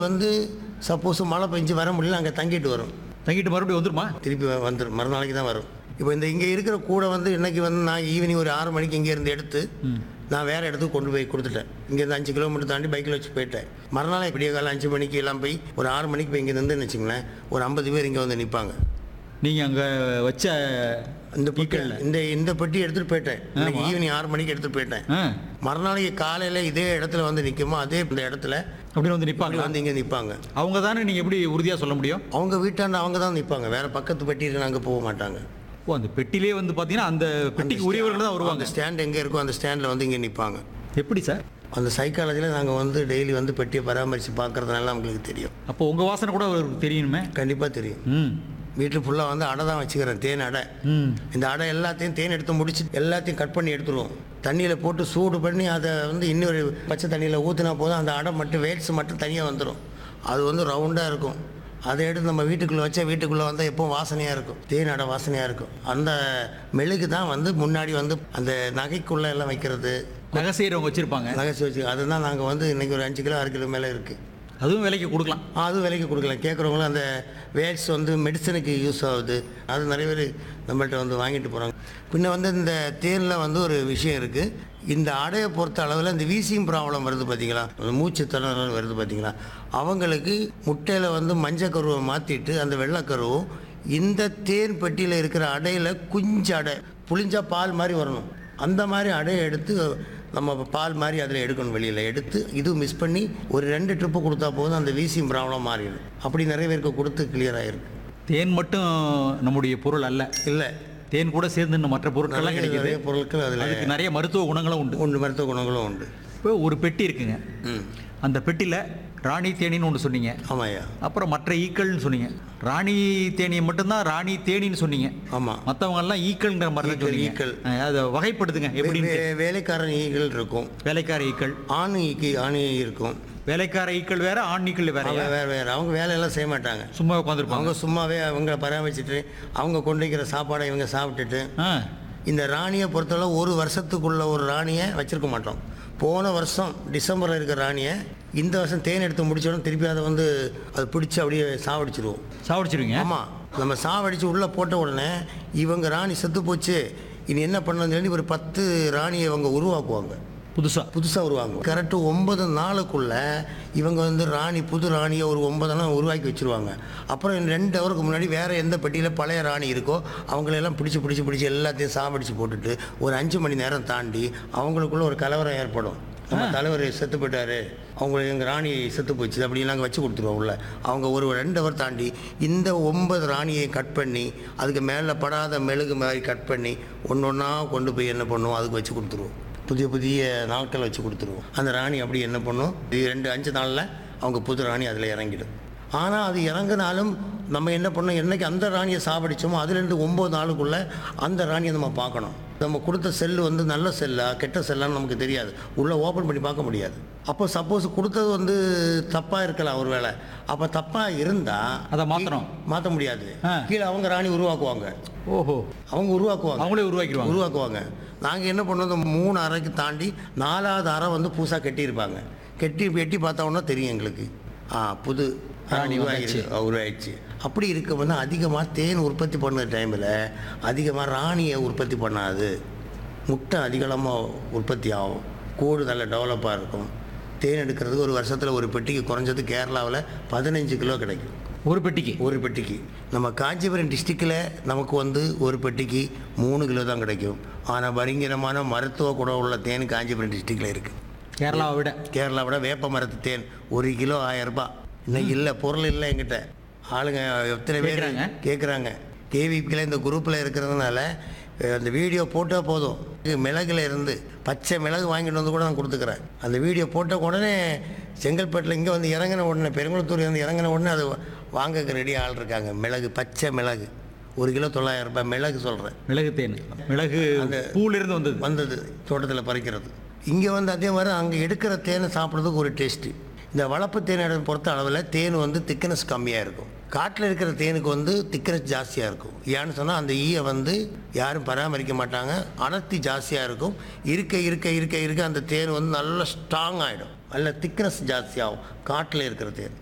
வந்து சப்போஸ் மழை பெஞ்சு வர முடியல அங்கே தங்கிட்டு வரும் தங்கிட்டு மறுபடியும் வந்துருமா திருப்பி வ- வந்துடும் மறுநாளைக்கு தான் வரும் இப்போ இந்த இங்கே இருக்கிற கூடை வந்து இன்னைக்கு வந்து நான் ஈவினிங் ஒரு ஆறு மணிக்கு இங்கேருந்து எடுத்து நான் வேறு இடத்துக்கு கொண்டு போய் கொடுத்துட்டேன் இங்கேருந்து அஞ்சு கிலோமீட்டர் தாண்டி பைக்கில் வச்சு போயிட்டேன் மறுநாள் விடிய காலம் அஞ்சு மணிக்கு எல்லாம் போய் ஒரு ஆறு மணிக்கு போய் இங்கே நின்றுன்னு வச்சுங்களேன் ஒரு ஐம்பது பேர் இங்கே வந்து நிற்பாங்க நீங்கள் அங்கே வச்ச இந்த பெட்டி ஈக்கல்ல. இந்த இந்த பெட்டி எடுத்துகிட்டு போயிட்டேன் இன்னைக்கு ஈவினிங் ஆறு மணிக்கு எடுத்துகிட்டு போயிட்டேன் ஆ மறுநாளைக்கு காலையில் இதே இடத்துல வந்து நிற்குமோ அதே இந்த இடத்துல அப்படின்னு வந்து இப்படி நிற்பாங்களா வந்து இங்கே நிற்பாங்க அவங்க தானே நீங்கள் எப்படி உறுதியாக சொல்ல முடியும் அவங்க வீட்டாண்ட அவங்க தான் நிற்பாங்க வேறு பக்கத்து பெட்டியில் நாங்கள் போக மாட்டாங்க ஓ அந்த பெட்டிலே வந்து பார்த்தீங்கன்னா அந்த பெட்டிக்கு உரியவர்கள் தான் வருவாங்க அந்த ஸ்டாண்ட் எங்கே இருக்கோ அந்த ஸ்டாண்டில் வந்து இங்கே நிற்பாங்க எப்படி சார் அந்த சைக்காலஜியில் நாங்கள் வந்து டெய்லி வந்து பெட்டியை பராமரித்து பார்க்கறதுனால நம்மளுக்கு தெரியும் அப்போ உங்கள் வாசனை கூட அவருக்கு தெரியணுமே கண்டிப்பாக தெரியும் ம் வீட்டில் ஃபுல்லாக வந்து அடை தான் வச்சுக்கிறேன் தேன் அடை ம் இந்த அடை எல்லாத்தையும் தேன் எடுத்து முடிச்சு எல்லாத்தையும் கட் பண்ணி எடுத்துருவோம் தண்ணியில் போட்டு சூடு பண்ணி அதை வந்து இன்னொரு பச்சை தண்ணியில் ஊற்றினா போதும் அந்த அடை மட்டும் வேட்ஸ் மட்டும் தனியாக வந்துடும் அது வந்து ரவுண்டாக இருக்கும் அதை எடுத்து நம்ம வீட்டுக்குள்ளே வச்சா வீட்டுக்குள்ளே வந்தால் எப்பவும் வாசனையாக இருக்கும் தேன் அடை வாசனையாக இருக்கும் அந்த மெழுகு தான் வந்து முன்னாடி வந்து அந்த நகைக்குள்ளே எல்லாம் வைக்கிறது நகை செய்கிறவங்க வச்சுருப்பாங்க நகைச்சு வச்சு அதுதான் நாங்கள் வந்து இன்றைக்கி ஒரு அஞ்சு கிலோ ஆறு கிலோ மேலே இருக்குது அதுவும் விலைக்கு கொடுக்கலாம் அதுவும் விலைக்கு கொடுக்கலாம் கேட்குறவங்களும் அந்த வேட்ஸ் வந்து மெடிசனுக்கு யூஸ் ஆகுது அது நிறைய பேர் நம்மள்ட்ட வந்து வாங்கிட்டு போகிறாங்க பின்ன வந்து இந்த தேனில் வந்து ஒரு விஷயம் இருக்குது இந்த அடையை பொறுத்த அளவில் இந்த வீசிங் ப்ராப்ளம் வருது பார்த்தீங்களா அந்த மூச்சு திணறல் வருது பார்த்தீங்களா அவங்களுக்கு முட்டையில் வந்து மஞ்சள் கருவை மாற்றிட்டு அந்த வெள்ளைக்கருவும் இந்த தேன் பெட்டியில் இருக்கிற அடையில் குஞ்சு அடை புளிஞ்சா பால் மாதிரி வரணும் அந்த மாதிரி அடையை எடுத்து நம்ம பால் மாதிரி அதில் எடுக்கணும் வெளியில் எடுத்து இதுவும் மிஸ் பண்ணி ஒரு ரெண்டு ட்ரிப்பு கொடுத்தா போதும் அந்த வீசிங் ப்ராப்ளம் மாறிடும் அப்படி நிறைய பேருக்கு கொடுத்து கிளியர் ஆகிருக்கு தேன் மட்டும் நம்முடைய பொருள் அல்ல இல்லை தேன் கூட சேர்ந்து இன்னும் மற்ற பொருட்கள்லாம் நிறைய கிடைக்குது நிறைய பொருட்கள் அதில் அதுக்கு நிறைய மருத்துவ குணங்களும் உண்டு உண்டு மருத்துவ குணங்களும் உண்டு இப்போ ஒரு பெட்டி இருக்குங்க ம் அந்த பெட்டியில் ராணி தேனின்னு ஒன்று சொன்னீங்க ஆமாய்யா அப்புறம் மற்ற ஈக்கள்னு சொன்னீங்க ராணி தேனியை மட்டும்தான் ராணி தேனின்னு சொன்னீங்க ஆமாம் மற்றவங்க எல்லாம் ஈக்கள்ங்கிற மாதிரி தான் ஈக்கள், சொன்னீங்க ஈக்கள். ஆ, அதை வகைப்படுத்துங்க எப்படின்னு வே- வேலைக்காரன் ஈகள் இருக்கும் வேலைக்கார ஈக்கள் ஆண் ஈக்கி ஆணி இருக்கும் வேலைக்கார ஈக்கள் வேற ஆண் ஈக்கள் வேற அவங்க வேறு வேறு அவங்க வேலையெல்லாம் செய்ய மாட்டாங்க சும்மா உட்காந்துருப்பாங்க அவங்க சும்மாவே அவங்கள பராமரிச்சுட்டு அவங்க கொண்டு வைக்கிற சாப்பாடை இவங்க சாப்பிட்டுட்டு ஆ இந்த ராணியை பொறுத்தவரை ஒரு வருஷத்துக்குள்ள ஒரு ராணியை வச்சிருக்க மாட்டோம் போன வருஷம் டிசம்பரில் இருக்கிற ராணியை இந்த வருஷம் தேன் எடுத்து முடிச்சோடனே திருப்பி அதை வந்து அதை பிடிச்சி அப்படியே சாவடிச்சிருவோம் சாவடிச்சிருவீங்க ஆமாம் நம்ம சாவடிச்சு உள்ளே போட்ட உடனே இவங்க ராணி செத்து போச்சு இனி என்ன பண்ணணும்னு சொல்லி ஒரு பத்து ராணியை இவங்க உருவாக்குவாங்க புதுசா புதுசாக உருவாங்க கரெக்டு ஒன்பது நாளுக்குள்ள இவங்க வந்து ராணி புது ராணியை ஒரு ஒன்பது நாள் உருவாக்கி வச்சுருவாங்க அப்புறம் இன்னும் ரெண்டு ஹவருக்கு முன்னாடி வேறு எந்த பெட்டியில் பழைய ராணி இருக்கோ அவங்களெல்லாம் பிடிச்சி பிடிச்சி பிடிச்சி எல்லாத்தையும் சாவடிச்சு போட்டுட்டு ஒரு அஞ்சு மணி நேரம் தாண்டி அவங்களுக்குள்ள ஒரு கலவரம் ஏற்படும் நம்ம தலைவர் செத்து போயிட்டாரு அவங்க எங்கள் ராணி செத்து போச்சு அப்படி நாங்கள் வச்சு கொடுத்துருவோம் உள்ள அவங்க ஒரு ரெண்டு ஹவர் தாண்டி இந்த ஒன்பது ராணியை கட் பண்ணி அதுக்கு மேலே படாத மெழுகு மாதிரி கட் பண்ணி ஒன்று ஒன்றா கொண்டு போய் என்ன பண்ணுவோம் அதுக்கு வச்சு கொடுத்துருவோம் புதிய புதிய நாட்கள் வச்சு கொடுத்துருவோம் அந்த ராணி அப்படி என்ன பண்ணும் இது ரெண்டு அஞ்சு நாளில் அவங்க புது ராணி அதில் இறங்கிடும் ஆனால் அது இறங்குனாலும் நம்ம என்ன பண்ணோம் என்னைக்கு அந்த ராணியை சாவடிச்சோமோ அதுலேருந்து ஒம்பது நாளுக்குள்ளே அந்த ராணியை நம்ம பார்க்கணும் நம்ம கொடுத்த செல்லு வந்து நல்ல செல்லா கெட்ட செல்லான்னு நமக்கு தெரியாது உள்ளே ஓப்பன் பண்ணி பார்க்க முடியாது அப்போ சப்போஸ் கொடுத்தது வந்து தப்பாக இருக்கலாம் ஒரு வேளை அப்போ தப்பாக இருந்தால் அதை மாத்தணும். மாற்ற முடியாது ஆ. கீழே அவங்க ராணி உருவாக்குவாங்க ஓஹோ அவங்க உருவாக்குவாங்க அவங்களே உருவாக்கிடுவாங்க உருவாக்குவாங்க நாங்கள் என்ன பண்ணுவோம் இந்த மூணு அறைக்கு தாண்டி நாலாவது அறை வந்து புதுசாக கட்டியிருப்பாங்க கட்டி எட்டி பார்த்தா உடனே தெரியும் எங்களுக்கு ஆ புது ராணி உருவாகிருக்கு. வந்தாச்சு. ஆ, உருவாயிடுச்சு அப்படி இருக்க வந்து அதிகமாக தேன் உற்பத்தி பண்ண டைமில் அதிகமாக ராணியை உற்பத்தி பண்ணாது முட்டை அதிகளமாக உற்பத்தி ஆகும் கூடு நல்ல டெவலப்பாக இருக்கும் தேன் எடுக்கிறதுக்கு ஒரு வருஷத்தில் ஒரு பெட்டிக்கு குறைஞ்சது கேரளாவில் பதினஞ்சு கிலோ கிடைக்கும் ஒரு பெட்டிக்கு ஒரு பெட்டிக்கு நம்ம காஞ்சிபுரம் டிஸ்ட்ரிக்டில் நமக்கு வந்து ஒரு பெட்டிக்கு மூணு கிலோ தான் கிடைக்கும் ஆனால் பயங்கரமான மருத்துவ குணம் உள்ள தேன் காஞ்சிபுரம் டிஸ்ட்ரிக்டில் இருக்குது கேரளாவை விட கேரளாவோட வேப்ப மரத்து தேன் ஒரு கிலோ ஆயிரம் ரூபாய் இன்னைக்கு இல்லை பொருள் இல்லை என்கிட்ட ஆளுங்க எத்தனை பேர் கேக்குறாங்க? கேட்குறாங்க கேவிபியில் இந்த குரூப்பில் இருக்கிறதுனால அஹ், அந்த வீடியோ போட்டால் போதும் இது மிளகுல இருந்து பச்சை மிளகு வாங்கிட்டு வந்து கூட நான் கொடுத்துக்கிறேன் அந்த வீடியோ போட்ட உடனே செங்கல்பட்டில் இங்கே வந்து இறங்கின உடனே பெருங்குளத்தூர் வந்து இறங்கின உடனே அது வாங்கக்கு ரெடி ஆள் இருக்காங்க மிளகு பச்சை மிளகு ஒரு கிலோ தொள்ளாயிரம் ரூபாய் மிளகு சொல்கிறேன் மிளகு தேன் மிளகு பூல இருந்து வந்தது வந்தது தோட்டத்தில் பறிக்கிறது இங்கே வந்து அதே மாதிரி அங்கே எடுக்கிற தேனை சாப்பிட்றதுக்கு ஒரு டேஸ்ட்டு இந்த வளர்ப்பு தேனை பொறுத்த அளவில் தேன் வந்து திக்னஸ் கம்மியாக இருக்கும் காட்டில் இருக்கிற தேனுக்கு வந்து திக்னஸ் ஜாஸ்தியாக இருக்கும் ஏன்னு சொன்னால் அந்த ஈயை வந்து யாரும் பராமரிக்க மாட்டாங்க அடர்த்தி ஜாஸ்தியாக இருக்கும் இருக்க இருக்க இருக்க இருக்க அந்த தேன் வந்து நல்லா ஸ்ட்ராங் ஆகிடும் நல்ல திக்னஸ் ஜாஸ்தியாகும் காட்டில் இருக்கிற தேன்